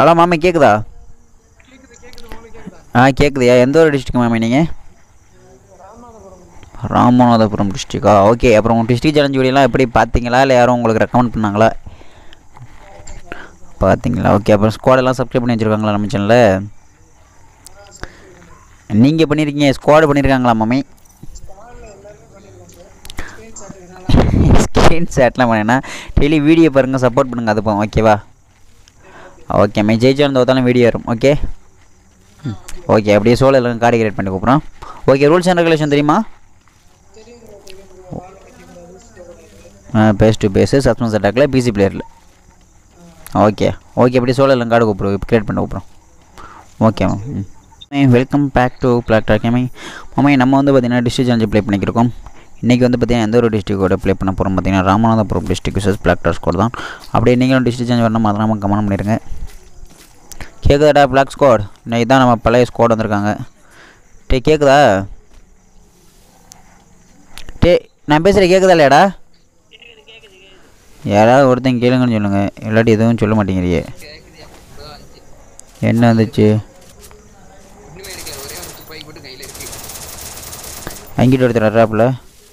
Hello மாமி கேட்குதா ஆ கேட்குதுயா எந்த ஒரு டிஸ்ட்ரிக்ட் மாமி நீங்கள் ராமநாதபுரம் டிஸ்ட்ரிக்கா ஓகே அப்புறம் உங்கள் டிஸ்ட்ரிக் சேலஞ்ச் வீடியோலாம் எப்படி பார்த்தீங்களா இல்லை யாரும் உங்களுக்கு ரெக்கமெண்ட் பண்ணாங்களா பார்த்தீங்களா ஓகே அப்புறம் ஸ்குவாடெல்லாம் சப்ஸ்கிரைப் பண்ணி வச்சுருக்காங்களா நம்ம சேனலில் நீங்கள் பண்ணியிருக்கீங்க ஸ்குவாடு பண்ணியிருக்காங்களா மாமி ஸ்க்ரீன்ஷாட்லாம் பண்ணேன்னா டெய்லி வீடியோ பாருங்கள் சப்போர்ட் பண்ணுங்கள் அது போகும் ஓகேவா ஓகே மே ஜெயிச்சாலும் தோத்தாலும் வீடியோ வரும் ஓகே ம் ஓகே அப்படியே சோழ எல்லாம் கார்டு கிரியேட் பண்ணி கூப்பிட்றோம் ஓகே ரூல்ஸ் அண்ட் ரெகுலேஷன் தெரியுமா பேஸ் டு பேஸு சஸ்பென்ஸ் அட்டாக்கில் பிசி பிளேயரில் ஓகே ஓகே அப்படியே சோழ எல்லாம் கார்டு கூப்பிடுவோம் கிரியேட் பண்ணி கூப்பிட்றோம் okay ma'am welcome back to Black Dog ma'am மாமா நம்ம வந்து பார்த்தீங்கன்னா டிஸ்ட்ரிக் சேலஞ்சு ப்ளே பண்ணிக்கிருக்கோம் இன்றைக்கி வந்து பார்த்தீங்கன்னா எந்த ஒரு டிஸ்ட்ரிக்டோட ப்ளே பண்ண போகிறோம் பார்த்தீங்கன்னா Ramanathapuram district wishes Black Dog score தான் அப்படியே நீங்களும் டிஸ்ட்ரிக் சேஞ்ச் வரணும் மறக்காம கமெண்ட் பண்ணிடுங்க கேட்குதாடா பிளாக் ஸ்குவாட் இன்னைக்கு தான் நம்ம பழைய ஸ்குவாட் வந்திருக்காங்க டே கேட்குதா டே நான் பேசுகிறேன் கேட்குதா இல்லையாடா யாராவது ஒருத்தன் கேளுங்கன்னு சொல்லுங்கள் இல்லாட்டி எதுவும் சொல்ல மாட்டேங்கிறியே கேக்குதியா இப்பதான் வந்துச்சு என்ன வந்துச்சு ஒண்ணுமே இருக்காது ஒரே ஒரு துப்பாக்கி போட்டு கையில இருக்கு அங்கிட்டு ஒருத்தர் வர்றாப்புல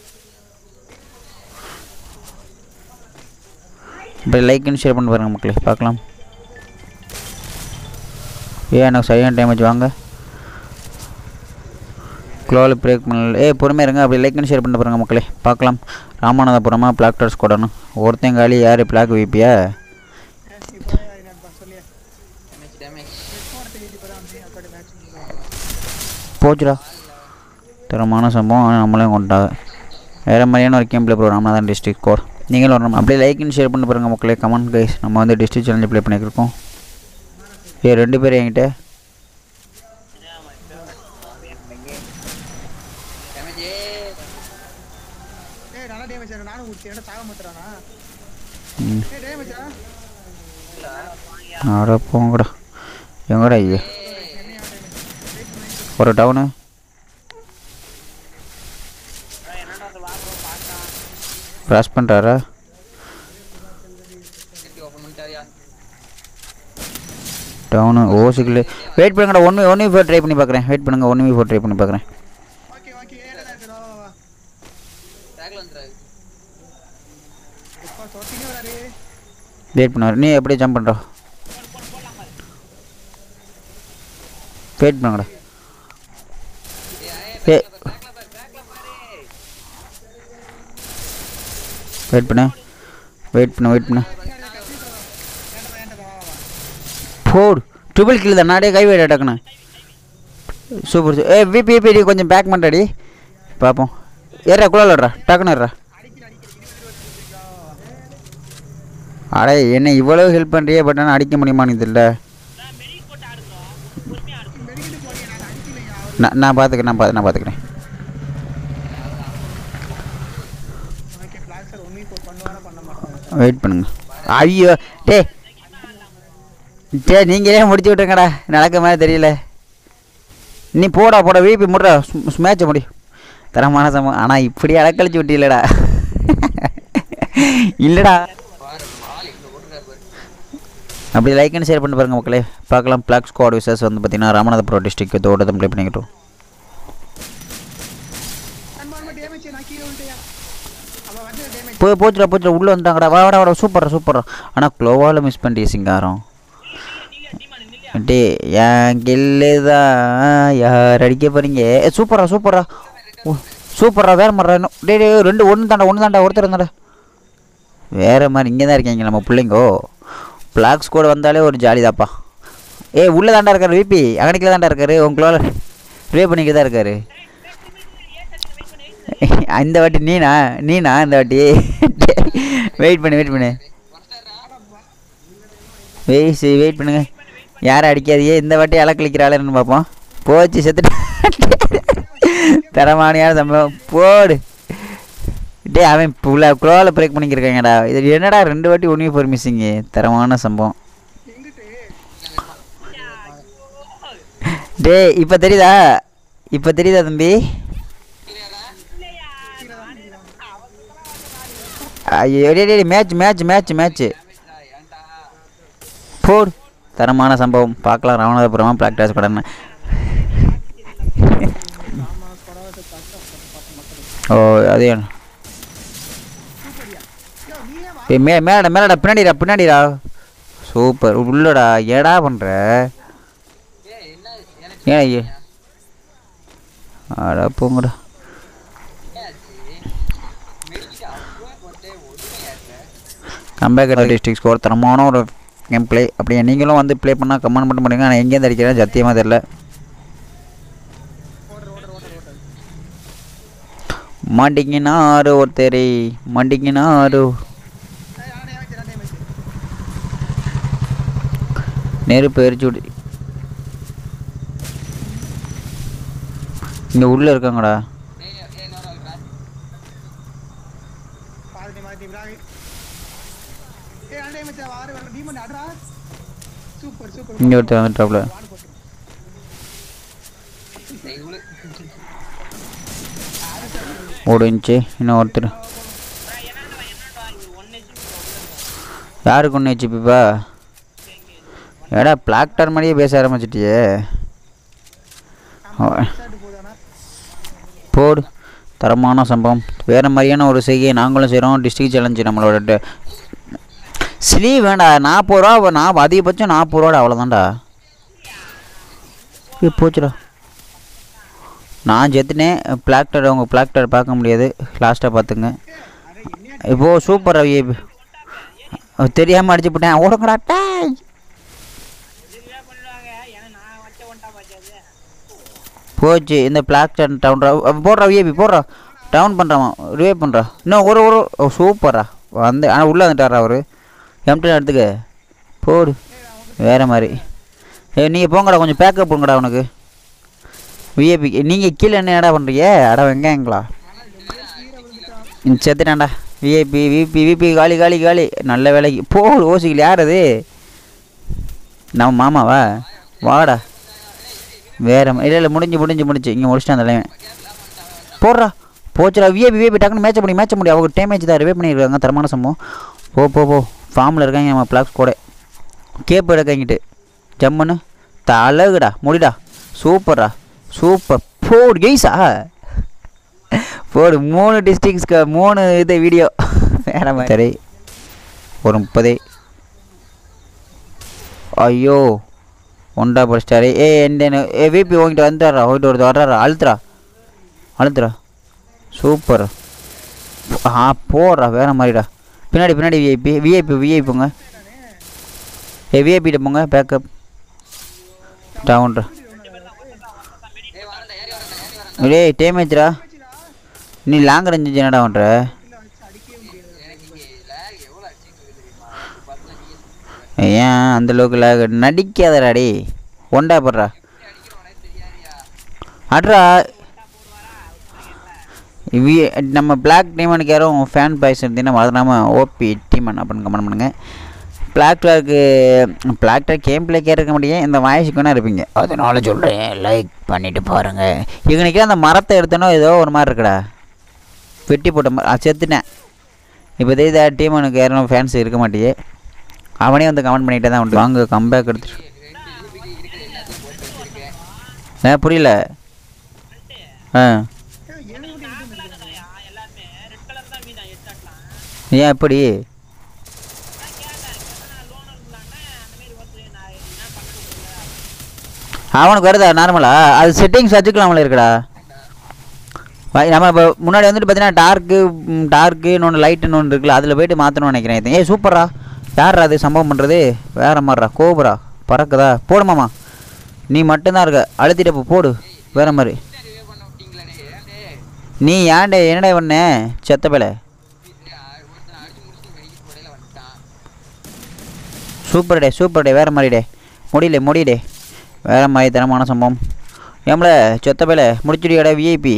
இப்போ லைக்னு ஷேர் பண்ணி பாருங்க மக்களே பார்க்கலாம் ஏன் எனக்கு சரியான டேமேஜ் வாங்க க்ளோவில் பிரேக் பண்ணல ஏ பொறுமையாக இருங்க அப்படி லைக்னு ஷேர் பண்ணி பாருங்க மக்களே பார்க்கலாம் ராமநாதபுரமா பிளாக் டாட்ஸ் கூடணும் ஒருத்தன் காலி யார் பிளாக் விபியா டேமேஜ் டேமேஜ் போச்சுடா தரமான சம்பவம் ஆனால் நம்மளையும் கொண்டாங்க வேறு மாதிரியான ஒரு கேம் ப்ளே ப்ரோக்ராம் தான் டிஸ்ட்ரிக்ட் கோர் நீங்களும் வரணும் அப்படியே லைக்னு ஷேர் பண்ணி பாருங்க மக்களே கமெண்ட் கைஸ் நம்ம வந்து டிஸ்ட்ரிக்ட் சேலஞ்சு ப்ளே பண்ணியிருக்கோம் ஏ ரெண்டு பேர் என்கிட்ட டேமேஜ் ஏய் நல்லா டேமேஜ் ஆனா நானும் குடிச்சேன் என்ன சாக மாட்டறானா ம் ஏய் டேமேஜ் ஆ அட போங்கடா எங்கடா ஐயோ ஒரு டவுனு கிராஸ் பண்ணுறாரா நெட் ஓபன் பண்ணிட்டாரியா டவுனு ஓ சிக்கல் வெயிட் பண்ணுங்கடா ஒன்று ஒன்று ஃபோர் ட்ரை பண்ணி பார்க்குறேன் வெயிட் பண்ணுங்க ஒன்று ஃபோர் ட்ரை பண்ணி பார்க்குறேன் ஓகே ஓகே ஏடா இருக்கடா டேக்ல வந்துறாரு இப்ப தொட்டினே வராரு வெயிட் பண்ணுவார் நீ எப்படியே ஜம்ப் பண்ணுறா வெயிட் பண்ணுங்கடா ஏ டேக்ல பாரு டேக்ல பாரு வெயிட் பண்ணு வெயிட் பண்ணு வெயிட் பண்ணு போடு ட்ரிபிள் கில் தான் நாடே கை வைடா டக்குன்னு சூப்பர் ஏ விபி விபி கொஞ்சம் பேக் பண்ணுறாடி பார்ப்போம் ஏறா குழல் விட்றா டக்குன்னு ஏறா அடே என்ன இவ்வளோ ஹெல்ப் பண்ணுறியே பட் ஆனால் அடிக்க முடியுமான்னு தெரியல நான் நான் பார்த்துக்கிறேன் நான் பார்த்து நான் பார்த்துக்கிறேன் ஓகே பிளாக் சார் ஒண்ணு இப்போ பண்ணுவானா பண்ண மாட்டாங்க வெயிட் பண்ணுங்க ஐயோ டே டே நீங்களே முடிச்சு விட்டுருங்கடா நடக்க மாதிரி தெரியல நீ போடா போடா விபி முடுறா மேட்சை முடி தரமான சமம் ஆனால் இப்படி அடக்கழிச்சு விட்டீங்களடா இல்லைடா பாரு ஆள் இங்க ஓடுறாரு பாரு அப்படி லைக் அண்ட் ஷேர் பண்ணி பாருங்க மக்களே பார்க்கலாம் பிளாக் ஸ்குவாட் விசஸ் வந்து பார்த்தீங்கன்னா ராமநாதபுரம் டிஸ்ட்ரிக்ட் இதோட தான் ப்ளே பண்ணிக்கிட்டோம் அன்பான டேமேஜ் நான் கீழே விட்டேயா அவ வந்து டேமேஜ் போய் போச்சுடா போச்சுடா உள்ளே வந்தாங்கடா வா வாடா வாடா சூப்பரா சூப்பரா ஆனால் க்ளோவால் மிஸ் பண்ணிட்டே சிங்காரம் டே என் கில்லு தான் யார் அடிக்க போறீங்க ஏ சூப்பரா சூப்பரா ஓ சூப்பரா வேற மாதிரி இன்னும் டே டே ரெண்டு ஒன்று தாண்டா ஒன்று தாண்டா ஒருத்தர் இருந்தாடா வேற மாதிரி இங்கே தான் இருக்கீங்க நம்ம பிள்ளைங்கோ பிளாக்ஸ் கூட வந்தாலே ஒரு ஜாலி தாப்பா ஏ உள்ளே தாண்டா இருக்காரு விபி அங்கனைக்கில் தாண்டா இருக்காரு உங்களால் ப்ளே பண்ணிக்க தான் இருக்காரு இந்த வாட்டி நீனா நீனா இந்த வாட்டி வெயிட் பண்ணு வெயிட் பண்ணு வெயிட் வெயிட் பண்ணுங்க யாரும் அடிக்காதீங்க இந்த வாட்டி அலக்கழிக்கிறாளேன்னு பார்ப்போம் போச்சு செத்துட்டு தரமானியான சம்பளம் போடு டே அவன் புள்ள குளோவில் பிரேக் பண்ணிக்கிருக்காங்கடா இது என்னடா ரெண்டு வாட்டி ஒன்று ஃபோர் மிஸ்ஸிங்கு தரமான சம்பவம் டே இப்போ தெரியுதா இப்போ தெரியுதா தம்பி ஐயோ டே டே மேட்ச் மேட்ச் மேட்ச் மேட்ச் ஏன்டா போடு தரமான சம்பவம் பார்க்கலாம் ராமநாதபுரமா பிளாக் டாஸ் கடன் ஆமா கொடவத்தை கஷ்டம் பார்த்து மக்கள் ஓ அதே சூப்பரியா யோ நீ ஏன் வா ஏய், மே மேலடா மேலடா பின்னாடிடா பின்னாடிடா சூப்பர் உள்ளடா ஏடா பண்ணுற ஏய் என்ன எனக்கு ஏன் ஐயே அடா போங்கடா ஆச்சு மெடிக்கிட்டு அவ்வளோ போட்டு ஒதுமையா இருக்க கம்பேக்கர் டிஸ்ட்ரிக் ஸ்கோர் தரமான ஒரு கேம் ப்ளே அப்படியே நீங்களும் வந்து ப்ளே பண்ணால் கமெண்ட் மட்டும் பண்ணுங்க ஆனால் எங்கேருந்து அடிக்கிறேன் சத்தியமாக தெரில ஓடுற ஓடுற ஓடுற ஓடுற மாட்டிங்கினாரு ஒருத்தரை மாட்டிங்கினாரு ஏய் ஆடே ஆச்சு ரெண்டே மேட்ச் நெருப்பு எரிச்சு விடு இங்கே உள்ளே இருக்காங்கடா ஏய் ஏய் இன்னொரு ஆள் கிராஸ் பாதி மாத்தி பிராகி ஏய் ரெண்டே மேட்ச் ஆறு வரல டீமன் அடரா சூப்பர் சூப்பர் இங்கே ஒருத்தர் வந்துட்டாப்ல வாடு போட்டு ஏய் இவ்வளோ ஓடிஞ்சி இன்னும் ஒருத்தர் யாருக்கு ஒன்று வச்சுப்பிப்பா ஏடா பிளாக்டர் மாதிரியே பேச ஆரம்பிச்சிட்டியே ஆமா ஷாட் போதானா போடு தரமான சம்பவம் வேறு மாதிரியான ஒரு செய்கையை நாங்களும் செய்கிறோம் டிஸ்ட்ரிக்ட் சேலஞ்சு நம்மளோட ஸ்லீ வேண்டாம் நாற்பது ரூபா நான் அதிகபட்சம் நாற்பது ரூபாடா அவ்வளோதான்டா ஏ போச்சுடா நான் செத்துனேன் பிளாக்டர் உங்கள் பிளாக்டர் பார்க்க முடியாது லாஸ்ட்டாக பார்த்துங்க அரே என்ன இப்போ சூப்பர் ரவி தெரியாமல் அடிச்சு போட்டேன் ஓடுங்கடா டேய் போச்சு இந்த பிளாக் டவுன் போடுறா விஏபி போடுறா டவுன் பண்ணுறான் ரிவே பண்ணுறா இன்னும் ஒரு ஒரு ஓ சூப்பரா வந்து ஆனால் உள்ளே வந்துட்டாரா அவர் எம்டன் எடுத்துக்க போடு வேறு மாதிரி ஏ நீங்கள் போங்கடா கொஞ்சம் பேக்கப் பண்ணுங்கடா அவனுக்கு விஏபி நீங்கள் கீழே என்ன இடம் பண்ணுறீங்க அட வெங்காயங்களா செத்துட்டான்டா விஐபி விபி விபி காலி காலி காலி நல்ல வேலைக்கு போடு ஓசிக்கல யார் அது நம்ம மாமாவா வாடா வேற மா- இல்லை இல்லை முடிஞ்சு முடிஞ்சு முடிஞ்சு இங்கே முடிச்சிட்டான் அந்த தலைவன் போடுறா போச்சுடா விஏபி விஏபி டக்குன்னு மேட்ச் பண்ணி மேட்ச் பண்ணி அவங்க டேமேஜ் தான் ரிவே பண்ணியிருக்காங்க தரமான சம்பவம் போ போ போ ஃபார்மில் இருக்காங்க நம்ம பிளாக்ஸ் கூட கேப் எடுக்காங்கிட்டு ஜம்முன்னு தலகுடா முடிடா சூப்பர்டா சூப்பர் போடு கெய்ஸா போடு மூணு டிஸ்ட்ரிக்ஸ்க்கு மூணு இது வீடியோ வேற மாதிரி சரி ஒரு முப்பது ஐயோ ஒண்டா படிச்சிட்டாரு ஏ எந்த ஏ விபி வாங்கிட்டு வந்துடுறா வாங்கிட்டு ஒருத்தர் வர்றாரா அழுத்துறா அழுத்துறா சூப்பர் ஆ போடுறா வேற மாதிரிடா பின்னாடி பின்னாடி விஐபி விஐபி விஐபிங்க ஏ விஐபிட்ட போங்க பேக்கப் டவுன்ரா ஏய் வரண்டா ஏறி வரண்டா ஏறி வரண்டா டேய் டேமேஜ்ரா நீ லாங் ரேஞ்சு என்னடா பண்ணுற எனக்கு இங்கே லேக் எவ்வளோ அடிச்சிட்டு இருக்கு தெரியுமா இது பார்த்தா நீ ஏன் அந்த அளவுக்கு lag நடிக்காதடா டேய் ஒண்டா போடுறா அடிக்கிறவனே தெரியாதியா அட்ரா இவி நம்ம பிளாக் டீமனுக்கு யாரும் ஃபேன் பாய்ஸ் இருந்தீங்கன்னா மறந்துடாமல் ஓபி டீமன் அப்படின்னு கமெண்ட் பண்ணுங்கள் Black Dog Black Dog game play கேட்க முடியும் இந்த வாய்ஸுக்கு வேணா இருப்பீங்க அதனால சொல்கிறேன் லைக் பண்ணிட்டு பாருங்கள் இவனுக்கே அந்த மரத்தை எடுத்தனோ ஏதோ ஒரு மாதிரி இருக்குடா வெட்டி போட்ட மாதிரி அது செத்துட்டேன் இப்போ தெரியுதா டீமனுக்கு யாரும் ஃபேன்ஸ் இருக்க மாட்டியே அவனே வந்து கமெண்ட் பண்ணிகிட்டே தான் உண்டு வாங்க கம்பேக் எடுத்துட்டு இருக்கிற எல்லாத்தையும் போட்டு வச்சிருக்கேன் ஆ புரியல ஆ ஏன் எப்படி அவனுக்கு வருதா நார்மலா அது செட்டிங்ஸ் வச்சுக்கலாம்ல இருக்குடா வை- நம்ம இப்போ முன்னாடி வந்துட்டு பார்த்தீங்கன்னா டார்க்கு டார்க்கு இன்னொன்று லைட்டுன்னு ஒன்று இருக்குல்ல அதில் போயிட்டு மாற்றணும்னு நினைக்கிறேன் இது. ஏய் சூப்பரா யாரா அது சம்பவம் பண்ணுறது வேற மாதிரிடா கோபுரா பறக்குதா போடுமாமா நீ மட்டும்தான் இருக்க அழுத்திட்டு போ போடு வேற மாதிரி ரிவே பண்ண விட்டீங்களே ஏன்டே நீ ஏன்டே என்னடா பண்ண செத்த பேலை ஒருத்தன் அடிச்சு முடிச்சுட்டு வெளியே கொடையில வந்துட்டான் சூப்பர் டே சூப்பர் டே வேறு மாதிரி டே முடியல முடியடே வேறு மாதிரி தரமான சம்பவம் ஏம்ல சொத்த பேல முடிச்சுடியாடா விஐபி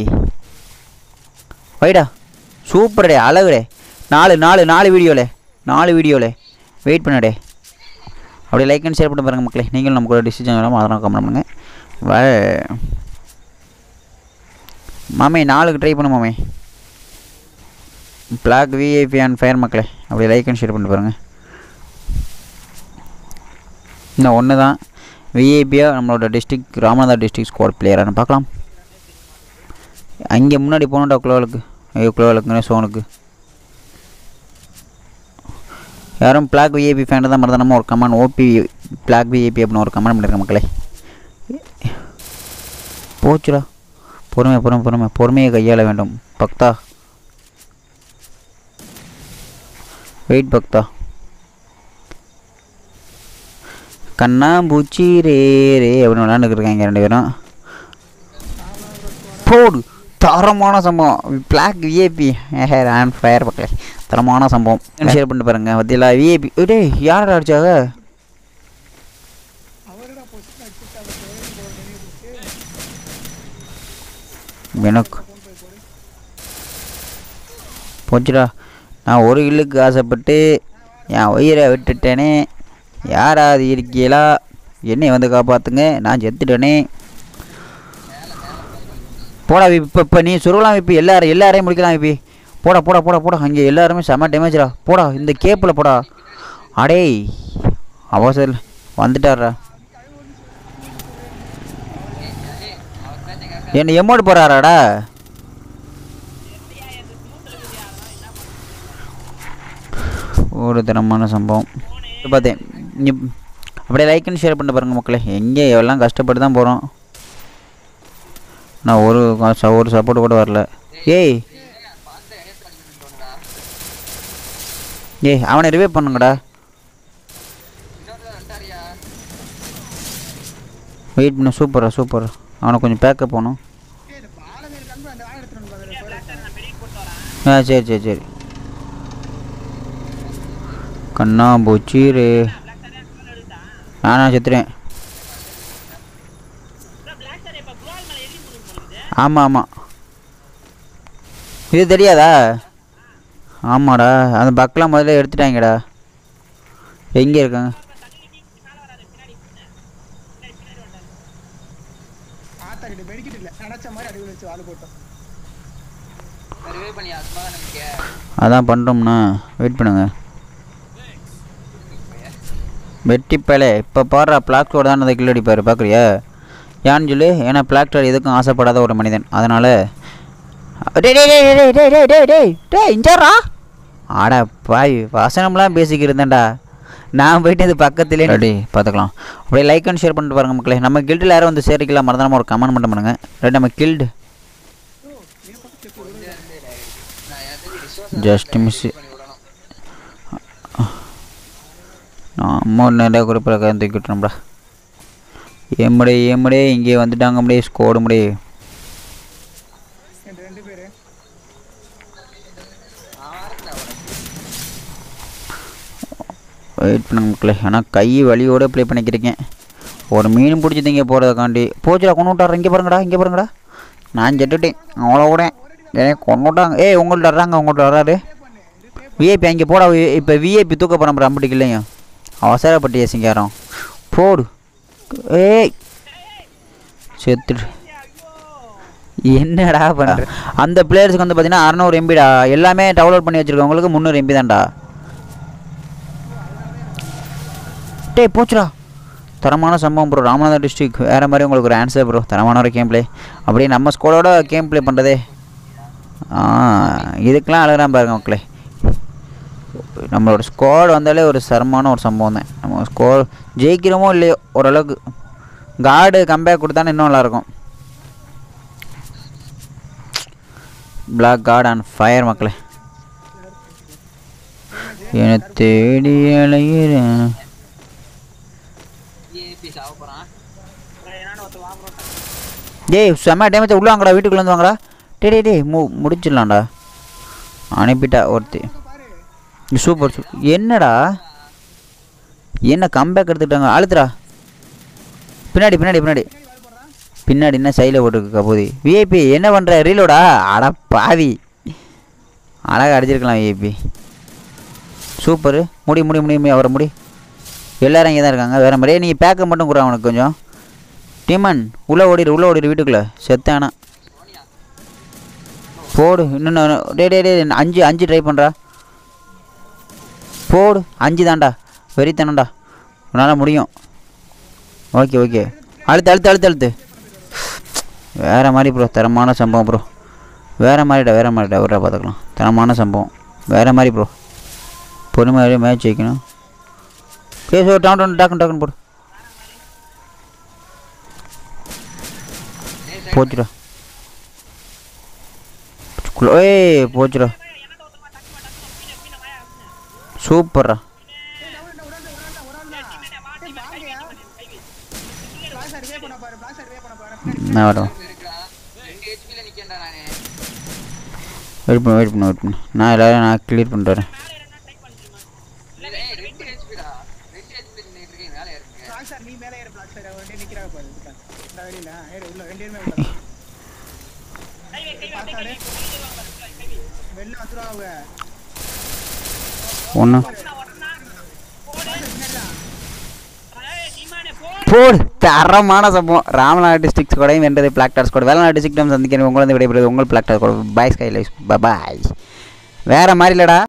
வைடா சூப்பர் டே அழகு டே நாலு நாலு நாலு வீடியோலே நாலு வீடியோலே வெயிட் பண்ணடே அப்படியே லைக் அண்ட் ஷேர் பண்ணி பாருங்கள் மக்களே நீங்களும் நம்ம கூட டிசிஷன் வேணாமல் அதெல்லாம் கமெண்ட் பண்ணுங்கள் வ மாமே நாலுக்கு ட்ரை பண்ணு மாமே பிளாக் விஐபி அண்ட் ஃபயர் மக்களே அப்படியே லைக் அண்ட் ஷேர் பண்ணி பாருங்கள் இன்னும் ஒன்று தான் விஐபியாக நம்மளோட டிஸ்ட்ரிக்ட் ராமநாதா டிஸ்ட்ரிக்ட் ஸ்குவாட் பிளேயரானு பார்க்கலாம் அங்கே முன்னாடி போகணுண்டா குளோவலுக்கு ஐயோ குளோவலுக்குன்னு சோனுக்கு யாரும் பிளாக் விஐபி ஃபேன் தான் மறந்தானமோ ஒரு கமெண்ட் ஓபி பிளாக் விஐபி அப்படின்னு ஒரு கமெண்ட் பண்ணிருக்க மக்களே போச்சுடா பொறுமை பொறுமை பொறுமை பொறுமையை கையாள வேண்டும் பக்தா வெயிட் பக்தா கண்ணாம்பூச்சி ரே ரே அப்படின்னு விளாண்டுருக்காங்க ரெண்டு பேரும் போடு தரமான சம்பவம் பிளாக் விஏபி ஹேர் ஆன் ஃபயர் பக்கல தரமான சம்பவம் ஷேர் பண்ணிட்டு பாருங்க பத்தியில விஏபி டேய் யாரடா அடிச்சாக அவரோட பொசிஷன் அடிச்சுட்டு அவர் தேடி போற நினைவு எனக்கு ஃபோன் போய் போடு போச்சுடா நான் ஒரு கில்லுக்கு ஆசைப்பட்டு என் உயிரை விட்டுட்டேனே யாராவது இருக்கீங்களா என்னை வந்து காப்பாற்றுங்க நான் செத்துட்டேனே போடா விப்பி இப்போ இப்போ நீ சுருகலாம் விப்பி எல்லாரும் எல்லாரையும் முடிக்கலாம் விப்பி போடா போடா போடா போடா அங்கே எல்லாருமே செம்ம டேமேஜ்டா போடா இந்த கேப்பில் போடா அடேய் அவசரம் வந்துட்டாரா என்ன எமௌண்ட் போகிறாராடா ஒரு தரமான சம்பவம் இது பார்த்தேன் நீ அப்படியே லைக் அண்ட் ஷேர் பண்ணி பாருங்க மக்களே எங்கே எல்லாம் கஷ்டப்பட்டு தான் போகிறோம் நான் ஒரு கா- ஒரு சப்போர்ட் கூட வரல ஏய் பார்த்து எடிட் பண்ணிட்டு ஏய் அவனை ரிவே பண்ணுங்கடா இன்னொரு வந்துட்டாரியா வெயிட் பண்ணு சூப்பரா சூப்பரா அவனை கொஞ்சம் பேக்கப் போகணும் ஏய் இந்த பாலமேல் கம்பு அந்த வாழை எடுத்துட்டு வந்து பாரு ஆ சரி சரி சரி கண்ணா பூச்சீரு நானா செத்துறேன் ஆமாம் ஆமாம் இது தெரியாதா ஆமாடா அந்த பக்கெலாம் முதல்ல எடுத்துட்டாங்கடா எங்கே இருக்காங்க ஆத்தா கிட்ட மெடிக்கிட்டு இல்ல நினைச்ச மாதிரி அடி வச்சு வாழை போட்டோம் ரிவே பண்ணி அதுமா நமக்கு அதான் பண்ணுறோம்ண்ணா வெயிட் பண்ணுங்க வெட்டிப்பேலே இப்போ பாடுற பிளாக்டோட தான் அந்த கில் அடிப்பார் பார்க்குறியா ஏன்னு சொல்லு ஏன்னா பிளாக்டோர் எதுக்கும் ஆசைப்படாத ஒரு மனிதன் அதனால் டேய் டேய் டேய் டேய் டேய் டேய் டேய் டேய் டேய் இஞ்சாரா ஆடா பாய் வசனம்லாம் பேசிக்கிருந்தேன்டா நான் போயிட்டு இது பக்கத்துலேயே ரெடி பார்த்துக்கலாம் அப்படியே லைக் அண்ட் ஷேர் பண்ணிட்டு பாருங்க மக்களே நம்ம கில்டில் யாரும் வந்து சேரிக்கலாம் மறந்தாம ஒரு கமெண்ட் மட்டும் பண்ணுங்க ரெண்டு நம்ம கில்டு நான் எதுக்கு ரிசோர்ஸ் ஜஸ்ட் மிஸ் பண்ணி விடணும் நம்ம நிறைய குறிப்பில் தூக்கி விட்டுறோம்டா ஏமுடே ஏமுடே இங்கே வந்துட்டாங்க முடியே ஸ்கோடு முடியே என் ரெண்டு பேரு ஆறுடா வெயிட் பண்ணுங்க மக்களே ஆனால் கை வலியோட ப்ளே பண்ணிக்கிறீங்க ஒரு மீன் பிடிச்சி திங்க போகிறதுக்காண்டி போச்சுடா கொண்டு விட்டாரு இங்கே பாருங்கடா இங்கே பாருங்கடா நான் செட்டுட்டேன் அவ்வளோ கூட ஏன் கொண்டு விட்டாங்க ஏய் உங்கள்ட்ட வர்றாங்க உங்கள்ட்ட வர்றாரு விஐபி அங்கே போடா இப்போ விஐபி தூக்க போகிறோம் அம்பட்டுக்கு இல்லையா அவசரப்பட்டிய சிங்காரம் போடு ஏய் செத்துடு என்னடா பண்ணுற அந்த பிளேயர்ஸுக்கு வந்து பார்த்தீங்கன்னா அறநூறு எம்பிடா எல்லாமே டவுன்லோட் பண்ணி வச்சுருக்கவங்களுக்கு முந்நூறு எம்பி தான்டா டேய் போச்சுடா தரமான சம்பவம் ப்ரோ ராமநாதா டிஸ்ட்ரிக் வேறு மாதிரி உங்களுக்கு ஒரு ஆன்சர் ப்ரோ தரமான ஒரு கேம் ப்ளே அப்படியே நம்ம ஸ்கோடோட கேம் ப்ளே பண்ணுறதே ஆ இதுக்கெலாம் அழகாக பாருங்க மக்களே நம்மளோட ஸ்குவாட் வந்தாலே ஒரு சரமான ஒரு சம்பவம் தான் நம்ம ஸ்கோர் ஜெயிக்கிறோமோ இல்லையோ ஓரளவுக்கு கார்டு கம்பேக் கொடுத்தானே இன்னும் நல்லாயிருக்கும் பிளாக் கார்டு அண்ட் ஃபயர் மக்களே என்னை தேடி அலைகிறேன் ஏபி சாவ போறான் டேய் செம்ம டேமேஜ் உள்ள வாங்கடா வீட்டுக்குள்ள வந்து வாங்கடா டேய் டேய் டேய் மு முடிச்சிடலாம்டா அனுப்பிட்டா ஒருத்தி சூப்பர் சூப்பர் என்னடா என்ன கம்பேக் எடுத்துக்கிட்டாங்க அழுத்துடா பின்னாடி பின்னாடி பின்னாடி பின்னாடி என்ன சைடில் போட்டுருக்கு கபோதி விஐபி என்ன பண்ணுற ரீலோடா அட பாவி அழகாக அடிச்சிருக்கலாம் விஐபி சூப்பரு முடி முடி முடி முடி, அவரை முடி எல்லாரும் இங்கே தான் இருக்காங்க வேறு மாதிரியே நீங்கள் பேக்கப் மட்டும் கொடுறா அவனுக்கு கொஞ்சம் டிமன் உள்ளே ஓடிடு உள்ளே ஓடிடு வீட்டுக்குள்ளே செத்தானா போடு இன்னும் டே டே டே அஞ்சு அஞ்சு ட்ரை பண்ணுறா போடு அஞ்சு தான்டா வெறித்தனம்டா உன்னால் முடியும் ஓகே ஓகே அழுத்து அழுத்து அழுத்து அழுத்து வேறு மாதிரி ப்ரோ தரமான சம்பவம் ப்ரோ வேறு மாதிரிடா வேறு மாதிரிடா விட்றா பார்த்துக்கலாம் தரமான சம்பவம் வேறு மாதிரி ப்ரோ பொறுமையாகவே மேட்ச் வைக்கணும் கேஸ் ஒரு டவுன் டவுன் டக்குன்னு டக்குன்னு போடு போச்சுடா குள்ள- ஏய் போச்சுடா சூப்பர்ரா பிளாக் சைடு வே பண்ண பாரு பிளாக் சைடு வே பண்ண பாரு நான் வரேன் இருக்கிறான் ரெண்டு ஹெச்பில நிக்கேன்டா நானு வெயிட் பண்ணு வெயிட் பண்ணு வெயிட் பண்ணு நான் எல்லாரும் நான் கிளியர் பண்ணிட்டு வரேன் ஏய் ரெண்டு ஹெச்பிடா ரெண்டு ஹெச்பி நின்னுட்டு இருக்கேன் மேல இருக்கு பிளாக் சைடு நீ மேலே ஏறு பிளாக் சைடு அவர் ரெண்டு நிக்கிறாங்க பாரு இருக்காங்க. இந்த வெளியில ஏறு உள்ள ரெண்டு பேருமே உள்ள பார்த்தாரு. வெளில வந்துருவாங்க ஒன்று போடு தரமான சம்பவம் ராமநாடு டிஸ்ட்ரிக்ட் கூடயும் வென்றது பிளாக் டார்ஸ் கூட வேலைநாடு டிஸ்ட்ரிக்ட் சந்திக்கிறேன் உங்களை வந்து விடைபெறுவது உங்கள் பிளாக் டார் கூட பாய் ஸ்கை லைஃப் பாய் வேறு மாதிரி இல்லைடா